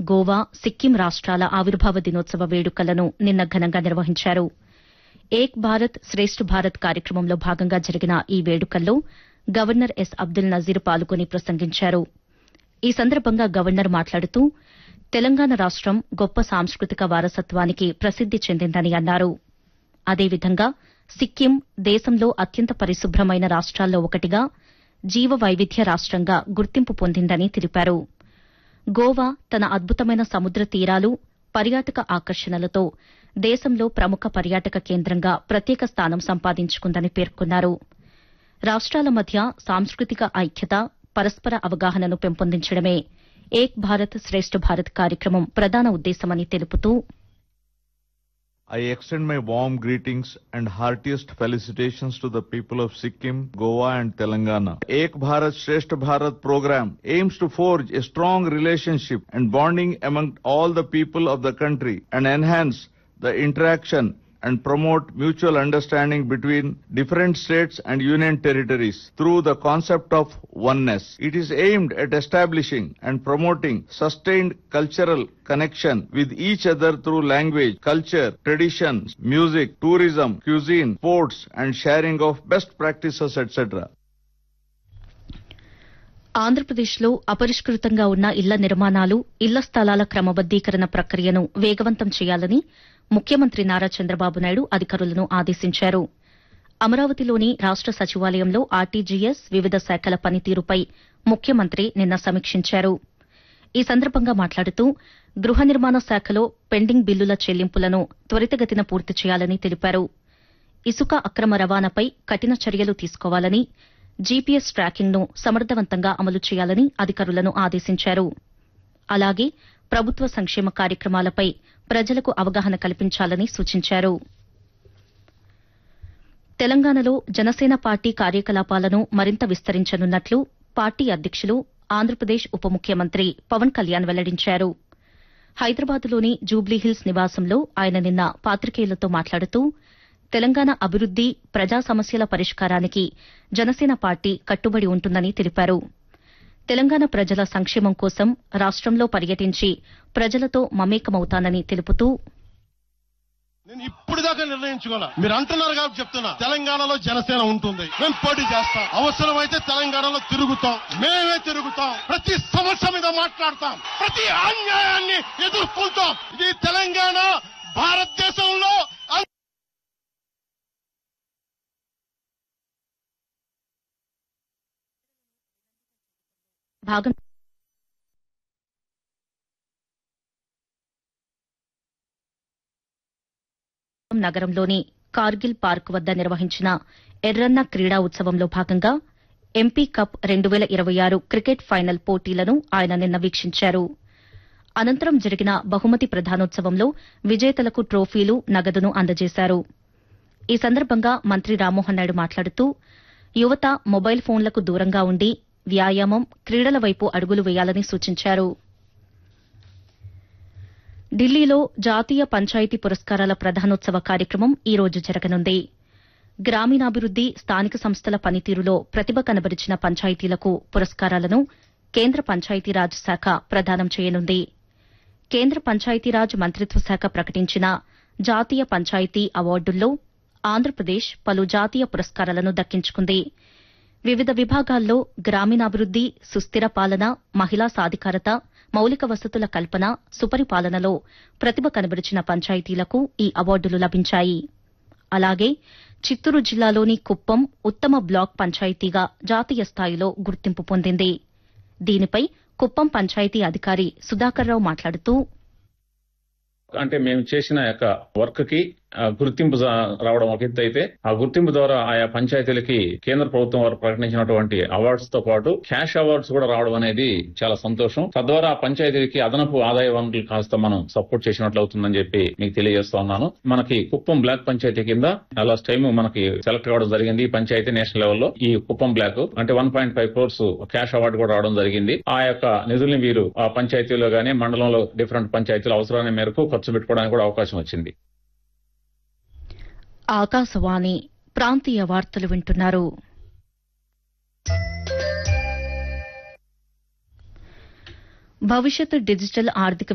గోవా సిక్కిం రాష్ట్రాల ఆవిర్భావ దినోత్సవ వేడుకలను నిన్న ఘనంగా నిర్వహించారు ఏక్ భారత్ శ్రేష్ఠ్ భారత్ కార్యక్రమంలో భాగంగా జరిగిన ఈ వేడుకల్లో గవర్నర్ ఎస్ అబ్దుల్ నజీర్ పాల్గొని ప్రసంగించారు ఈ సందర్భంగా గవర్నర్ మాట్లాడుతూ తెలంగాణ రాష్టం గొప్ప సాంస్కృతిక వారసత్వానికి ప్రసిద్ది చెందిందని అన్నారు అదేవిధంగా సిక్కిం దేశంలో అత్యంత పరిశుభ్రమైన రాష్ట్రాల్లో ఒకటిగా జీవ వైవిధ్య రాష్టంగా గుర్తింపు పొందిందని తెలిపారు గోవా తన అద్భుతమైన సముద్ర తీరాలు పర్యాటక ఆకర్షణలతో దేశంలో ప్రముఖ పర్యాటక కేంద్రంగా ప్రత్యేక స్థానం సంపాదించుకుందని పేర్కొన్నారు రాష్ట్రాల మధ్య సాంస్కృతిక ఐక్యత పరస్పర అవగాహనను పెంపొందించడమే ఏక్ భారత్ శ్రేష్ఠ భారత్ కార్యక్రమం ప్రధాన ఉద్దేశమని తెలుపుతూ I extend my warm greetings and heartiest felicitations to the people of Sikkim, Goa and Telangana. Ek Bharat Shresth Bharat program aims to forge a strong relationship and bonding among all the people of the country and enhance the interaction and promote mutual understanding between different states and union territories through the concept of oneness. It is aimed at establishing and promoting sustained cultural connection with each other through language, culture, traditions, music, tourism, cuisine, sports and sharing of best practices etc. ఆంధ్రప్రదేశ్లో అపరిష్కృతంగా ఉన్న ఇళ్ల నిర్మాణాలు ఇళ్ల స్థలాల క్రమబద్దీకరణ ప్రక్రియను వేగవంతం చేయాలని ముఖ్యమంత్రి నారా చంద్రబాబు నాయుడు అధికారులను ఆదేశించారు అమరావతిలోని రాష్ట సచివాలయంలో ఆర్టీజీఎస్ వివిధ శాఖల పనితీరుపై ముఖ్యమంత్రి నిన్న సమీక్షించారు ఈ సందర్భంగా మాట్లాడుతూ గృహ నిర్మాణ శాఖలో పెండింగ్ బిల్లుల చెల్లింపులను త్వరితగతిన పూర్తి చేయాలని తెలిపారు ఇసుక అక్రమ రవాణాపై కఠిన చర్యలు తీసుకోవాలని జీపీఎస్ ట్రాకింగ్ను సమర్థవంతంగా అమలు చేయాలని అధికారులను ఆదేశించారు అలాగే ప్రభుత్వ సంక్షేమ కార్యక్రమాలపై ప్రజలకు అవగాహన కల్పించాలని సూచించారు తెలంగాణలో జనసేన పార్టీ కార్యకలాపాలను మరింత విస్తరించనున్నట్లు పార్టీ అధ్యక్షులు ఆంధ్రప్రదేశ్ ఉప ముఖ్యమంత్రి పవన్ కళ్యాణ్ వెల్లడించారు హైదరాబాద్లోని జూబ్లీహిల్స్ నివాసంలో ఆయన నిన్న పాతికేయులతో మాట్లాడుతూ తెలంగాణ అభివృద్ది ప్రజా సమస్యల పరిష్కారానికి జనసేన పార్టీ కట్టుబడి ఉంటుందని తెలిపారు తెలంగాణ ప్రజల సంక్షేమం కోసం రాష్టంలో పర్యటించి ప్రజలతో మమేకమవుతానని తెలుపుతూ నేను ఇప్పుడు దాకా నిర్ణయించుకోలే మీరు అంటున్నారు కాబట్టి చెప్తున్నా తెలంగాణలో జనసేన ఉంటుంది మేము పోటీ చేస్తాం అవసరమైతే తెలంగాణలో తిరుగుతాం మేమే తిరుగుతాం ప్రతి సమస్య మీద మాట్లాడతాం ప్రతి అన్యాయాన్ని ఎదుర్కొంటాం ఇది తెలంగాణ భారతదేశంలో అన్- భాగం నగరంలోని కార్గిల్ పార్క్ వద్ద నిర్వహించిన ఎర్రన్న క్రీడా ఉత్సవంలో భాగంగా ఎంపీ కప్ రెండు వేల ఇరవై ఆరు క్రికెట్ ఫైనల్ పోటీలను ఆయన నిన్న వీక్షించారు అనంతరం జరిగిన బహుమతి ప్రధానోత్సవంలో విజేతలకు ట్రోఫీలు నగదును అందజేశారు ఈ సందర్భంగా మంత్రి రామ్మోహన్ నాయుడు మాట్లాడుతూ యువత మొబైల్ ఫోన్లకు దూరంగా ఉండి వ్యాయామం క్రీడల వైపు అడుగులు వేయాలని సూచించారు ఢిల్లీలో జాతీయ పంచాయతీ పురస్కారాల ప్రధానోత్సవ కార్యక్రమం ఈ రోజు జరగనుంది గ్రామీణాభివృద్ది స్థానిక సంస్థల పనితీరులో ప్రతిభ కనబరిచిన పంచాయతీలకు పురస్కారాలను కేంద్ర పంచాయతీరాజ్ శాఖ ప్రదానం చేయనుంది కేంద్ర పంచాయతీరాజ్ మంత్రిత్వ శాఖ ప్రకటించిన జాతీయ పంచాయతీ అవార్డుల్లో ఆంధ్రప్రదేశ్ పలు జాతీయ పురస్కారాలను దక్కించుకుంది వివిధ విభాగాల్లో గ్రామీణాభివృద్ది సుస్థిర పాలన మహిళా సాధికారత మౌలిక వసతుల కల్పన సుపరిపాలనలో ప్రతిభ కనబరిచిన పంచాయతీలకు ఈ అవార్డులు లభించాయి అలాగే చిత్తూరు జిల్లాలోని కుప్పం ఉత్తమ బ్లాక్ పంచాయతీగా జాతీయ స్థాయిలో గుర్తింపు పొందింది దీనిపై కుప్పం పంచాయతీ అధికారి సుధాకర్రావు మాట్లాడుతూ అంటే మేము చేసిన యొక్క వర్క్ కి ఆ, గుర్తింపు జా- రావడం ఒక ఎత్తు అయితే ఆ గుర్తింపు ద్వారా ఆయా పంచాయతీలకి కేంద్ర ప్రభుత్వం వారు ప్రకటించినటువంటి అవార్డ్స్ తో పాటు క్యాష్ అవార్డ్స్ కూడా రావడం అనేది చాలా సంతోషం తద్వారా ఆ పంచాయతీలకి అదనపు ఆదాయ వనరులు కాస్త మనం సపోర్ట్ చేసినట్లు అవుతుందని చెప్పి మీకు తెలియజేస్తా ఉన్నాను మనకి కుప్పం బ్లాక్ పంచాయతీ కింద లాస్ట్ టైం మనకి సెలెక్ట్ కావడం జరిగింది ఈ పంచాయతీ నేషనల్ లెవెల్లో ఈ కుప్పం బ్లాక్ అంటే one point five crores cash award కూడా రావడం జరిగింది ఆ యొక్క నిధుల్ని వీరు ఆ పంచాయతీలో గానీ మండలంలో డిఫరెంట్ పంచాయతీల అవసరాన్ని మేరకు ఖర్చు పెట్టుకోవడానికి కూడా అవకాశం వచ్చింది ఆకాశవాణి ప్రాంతీయ వార్తలు వింటున్నారు భవిష్యత్ డిజిటల్ ఆర్థిక